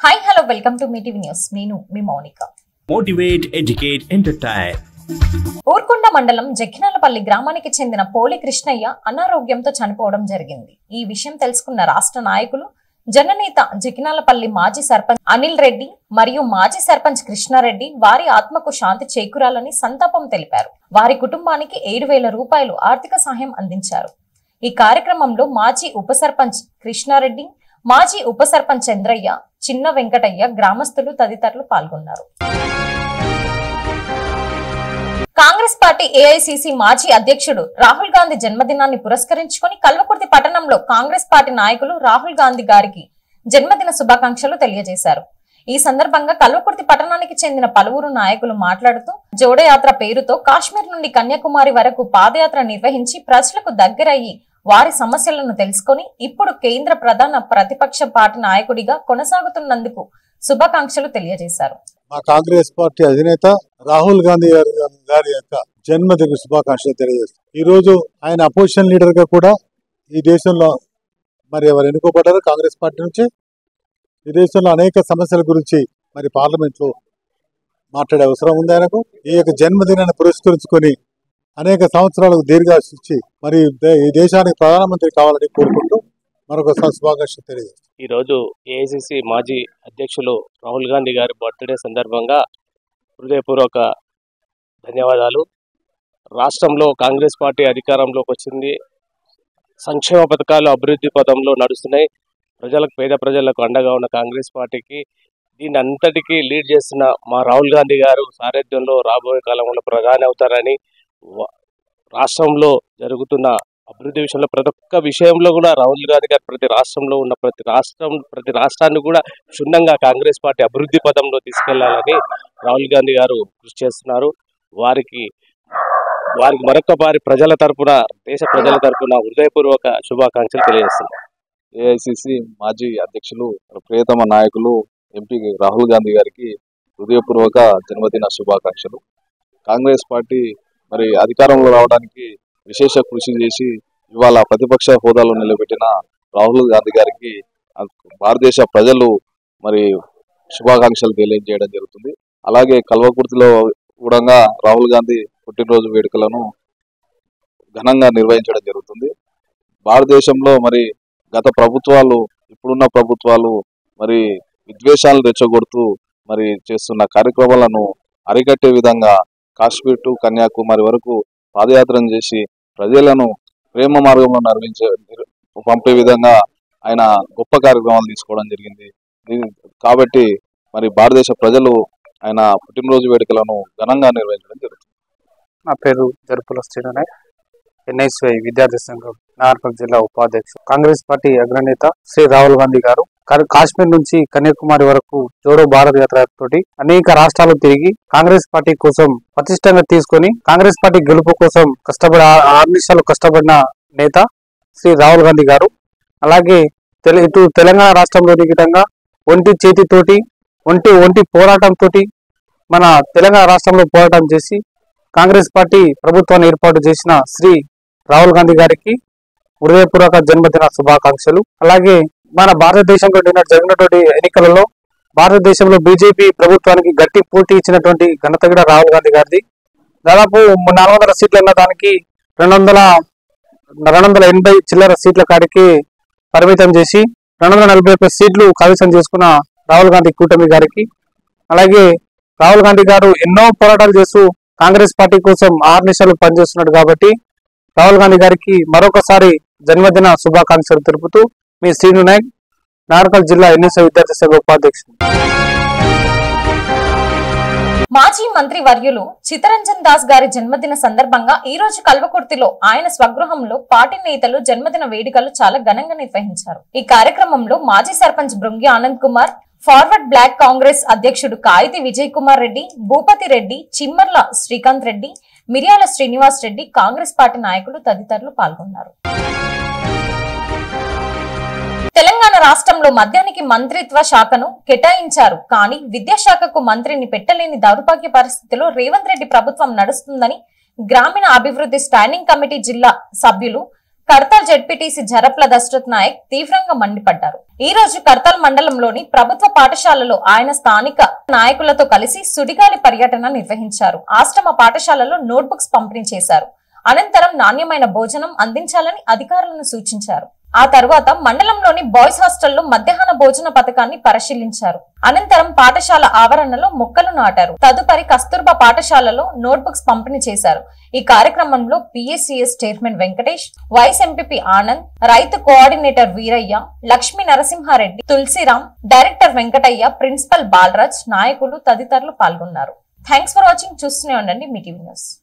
Hi hello welcome to Mee TV news నేను మీ Mounika motivate, educate, entertain. Urkonda మండలం జక్కినాలపల్లి గ్రామానికి చెందిన పోలి కృష్ణయ్య అనారోగ్యంతో చనిపోవడం జరిగింది ఈ విషయం తెలుసుకున్న రాష్ట్ర నాయకులు జననేత జకినాలపల్లి మాజీ సర్పంచ్ అనిల్ రెడ్డి మరియు మాజీ సర్పంచ్ కృష్ణారెడ్డి వారి ఆత్మకు శాంతి చేకూరాలని సంతాపం తెలిపారు వారి కుటుంబానికి ఏడు వేల రూపాయలు ఆర్థిక సహాయం అందించారు ఈ కార్యక్రమంలో మాజీ ఉప సర్పంచ్ కృష్ణారెడ్డి మాజీ ఉప సర్పంచ్ చంద్రయ్య చిన్న వెంకటయ్య గ్రామస్తులు తదితరులు పాల్గొన్నారు కాంగ్రెస్ పార్టీ ఏఐసిసి మాజీ అధ్యక్షుడు రాహుల్ గాంధీ జన్మదినాన్ని పురస్కరించుకొని కల్వకుర్తి పట్టణంలో కాంగ్రెస్ పార్టీ నాయకులు రాహుల్ గాంధీ గారికి జన్మదిన శుభాకాంక్షలు తెలియజేశారు ఈ సందర్భంగా కల్వకుర్తి పట్టణానికి చెందిన పలువురు నాయకులు మాట్లాడుతూ జోడయాత్ర పేరుతో కాశ్మీర్ నుండి కన్యాకుమారి వరకు పాదయాత్ర నిర్వహించి ప్రజలకు దగ్గరయ్యి వారి సమస్యలను తెలుసుకొని ఇప్పుడు కేంద్ర ప్రధాన ప్రతిపక్ష పార్టీ నాయకుడిగా కొనసాగుతున్నందుకు శుభాకాంక్షలు తెలియజేశారు మా కాంగ్రెస్ పార్టీ అధినేత రాహుల్ గాంధీ గారి గారి యొక్క జన్మదిన శుభాకాంక్షలు తెలియజేస్తారు ఈ రోజు ఆయన అపోజిషన్ లీడర్ గా కూడా ఈ దేశంలో మరి ఎవరు ఎన్నుకోబడ్డారు కాంగ్రెస్ పార్టీ నుంచి ఈ దేశంలో అనేక సమస్యల గురించి మరి పార్లమెంట్ లో మాట్లాడే అవసరం ఉంది ఆయనకు ఈ యొక్క జన్మదినాన్ని పురస్కరించుకొని అనేక సంవత్సరాలకు దీర్ఘాశించి మరి దే- ఈ దేశానికి ప్రధానమంత్రి కావాలని కోరుకుంటూ మరొకసారి శుభాకాంక్షలు తెలియజేస్తారు ఈరోజు ఏఐసిసి మాజీ అధ్యక్షులు రాహుల్ గాంధీ గారి బర్త్డే సందర్భంగా హృదయపూర్వక ధన్యవాదాలు రాష్ట్రంలో కాంగ్రెస్ పార్టీ అధికారంలోకి వచ్చింది సంక్షేమ పథకాలు అభివృద్ధి పదంలో నడుస్తున్నాయి ప్రజలకు పేద ప్రజలకు అండగా ఉన్న కాంగ్రెస్ పార్టీకి దీని అంతటికీ లీడ్ చేస్తున్న మా రాహుల్ గాంధీ గారు సారథ్యంలో రాబోయే కాలంలో ప్రధాని అవుతారని వ- రాష్ట్రంలో జరుగుతున్న అభివృద్ధి విషయంలో ప్రతి ఒక్క విషయంలో కూడా రాహుల్ గాంధీ గారు ప్రతి రాష్ట్రంలో ఉన్న ప్రతి రాష్ట్రం ప్రతి రాష్ట్రాన్ని కూడా క్షుణ్ణంగా కాంగ్రెస్ పార్టీ అభివృద్ధి పదంలో తీసుకెళ్లాలని రాహుల్ గాంధీ గారు కృషి చేస్తున్నారు వారికి వారికి మరొక వారి ప్రజల తరపున దేశ ప్రజల తరపున హృదయపూర్వక శుభాకాంక్షలు తెలియజేస్తున్నారు ఏఐసిసి మాజీ అధ్యక్షులు ప్రియతమ నాయకులు ఎంపీ రాహుల్ గాంధీ గారికి హృదయపూర్వక జన్మదిన శుభాకాంక్షలు కాంగ్రెస్ పార్టీ మరి అధికారంలో రావడానికి విశేష కృషి చేసి ఇవాళ ప్రతిపక్ష హోదాలో నిలబెట్టిన రాహుల్ గాంధీ గారికి ఆ భారతదేశ ప్రజలు మరి శుభాకాంక్షలు తెలియజేయడం జరుగుతుంది అలాగే కల్వకుర్తిలో కూడా రాహుల్ గాంధీ పుట్టినరోజు వేడుకలను ఘనంగా నిర్వహించడం జరుగుతుంది భారతదేశంలో మరి గత ప్రభుత్వాలు ఇప్పుడున్న ప్రభుత్వాలు మరి విద్వేషాలను రెచ్చగొడుతూ మరి చేస్తున్న కార్యక్రమాలను అరికట్టే విధంగా కాశ్మీర్ టు కన్యాకుమారి వరకు పాదయాత్రను చేసి ప్రజలను ప్రేమ మార్గంలో నడిపించే పంపే విధంగా ఆయన గొప్ప కార్యక్రమాలు తీసుకోవడం జరిగింది దీని- కాబట్టి మరి భారతదేశ ప్రజలు ఆయన పుట్టినరోజు వేడుకలను ఘనంగా నిర్వహించడం జరుగుతుంది నా పేరు జరుపుల శ్రీనాయక్ ఎన్ఐసిఐ విద్యార్థి సంఘం నాగర్కల్ జిల్లా ఉపాధ్యక్షుడు కాంగ్రెస్ పార్టీ అగ్రనేత శ్రీ రాహుల్ గాంధీ గారు కా- కాశ్మీర్ నుంచి కన్యాకుమారి వరకు జోడో భారత్ యాత్ర తోటి అనేక రాష్ట్రాలు తిరిగి కాంగ్రెస్ పార్టీ కోసం ప్రతిష్టంగా తీసుకొని కాంగ్రెస్ పార్టీ గెలుపు కోసం కష్టపడి ఆ- ఆరు నిమిషాలు కష్టపడిన నేత శ్రీ రాహుల్ గాంధీ గారు అలాగే తెల- ఇటు తెలంగాణ రాష్ట్రంలోని విధంగా ఒంటి చేతితోటి ఒంటి ఒంటి పోరాటంతో మన తెలంగాణ రాష్ట్రంలో పోరాటం చేసి కాంగ్రెస్ పార్టీ ప్రభుత్వాన్ని ఏర్పాటు చేసిన శ్రీ రాహుల్ గాంధీ గారికి హృదయపూర్వక జన్మదిన శుభాకాంక్షలు అలాగే మన భారతదేశంలో నిన్న జరిగినటువంటి ఎన్నికలలో భారతదేశంలో బీజేపీ ప్రభుత్వానికి గట్టి పోటీ ఇచ్చినటువంటి ఘనత కూడా రాహుల్ గాంధీ గారిది దాదాపు నాలుగు వందల సీట్లు అన్న దానికి రెండు వందల రెండు వందల ఎనభై చిల్లర సీట్ల కాడికి పరిమితం చేసి రెండు వందల నలభై ఒక్క సీట్లు కైవసం చేసుకున్న రాహుల్ గాంధీ కూటమి గారికి అలాగే రాహుల్ గాంధీ గారు ఎన్నో పోరాటాలు చేస్తూ కాంగ్రెస్ పార్టీ కోసం ఆరు నిమిషాలు పనిచేస్తున్నాడు కాబట్టి రాహుల్ గాంధీ గారికి మరొకసారి జన్మదిన శుభాకాంక్షలు తెలుపుతూ మీ శ్రీను నాయక్ నార్కల్ జిల్లా ఎన్ఎస్ఐ విద్యార్థి సంఘ ఉపాధ్యక్షుడు మాజీ మంత్రి వర్యులు చిత్తరంజన్ దాస్ గారి జన్మదిన సందర్భంగా ఈ రోజు కల్వకుర్తిలో ఆయన స్వగృహంలో పార్టీ నేతలు జన్మదిన వేడుకలు చాలా ఘనంగా నిర్వహించారు ఈ కార్యక్రమంలో మాజీ సర్పంచ్ బృంగి ఆనంద్ కుమార్ ఫార్వర్డ్ బ్లాక్ కాంగ్రెస్ అధ్యక్షుడు కాయితి విజయ్ కుమార్ రెడ్డి భూపతి రెడ్డి చిమ్మర్ల శ్రీకాంత్ రెడ్డి మిర్యాల శ్రీనివాస్ రెడ్డి కాంగ్రెస్ పార్టీ నాయకులు తదితరులు పాల్గొన్నారు తెలంగాణ రాష్ట్రంలో మద్యానికి మంత్రిత్వ శాఖను కేటాయించారు కానీ విద్యాశాఖకు మంత్రిని పెట్టలేని దౌర్భాగ్య పరిస్థితిలో రేవంత్ రెడ్డి ప్రభుత్వం నడుస్తుందని గ్రామీణ అభివృద్ధి స్టాండింగ్ కమిటీ జిల్లా సభ్యులు కర్తాల్ జెడ్పీటీసీ జరప్ల దశరథ్ నాయక్ తీవ్రంగా మండిపడ్డారు ఈ రోజు కర్తల్ మండలంలోని ప్రభుత్వ పాఠశాలలో ఆయన స్థానిక నాయకులతో కలిసి సుడిగాలి పర్యటన నిర్వహించారు ఆశ్రమ పాఠశాలలో నోట్బుక్స్ పంపిణీ చేశారు అనంతరం నాణ్యమైన భోజనం అందించాలని అధికారులను సూచించారు ఆ తర్వాత మండలంలోని బాయ్స్ హాస్టల్లో మధ్యాహ్న భోజన పథకాన్ని పరిశీలించారు అనంతరం పాఠశాల ఆవరణలో మొక్కలు నాటారు తదుపరి కస్తూర్బా పాఠశాలలో నోట్బుక్స్ పంపిణీ చేశారు ఈ కార్యక్రమంలో PSCS chairman Venkatesh vice MPP Anand రైతు coordinator Veeraiah Lakshmi Narasimhareddy Tulasiram director Venkataiah principal Balaraj నాయకులు తదితరులు పాల్గొన్నారు థ్యాంక్స్ ఫర్ వాచింగ్ చూస్తూనే ఉండండి మీ టీవీ న్యూస్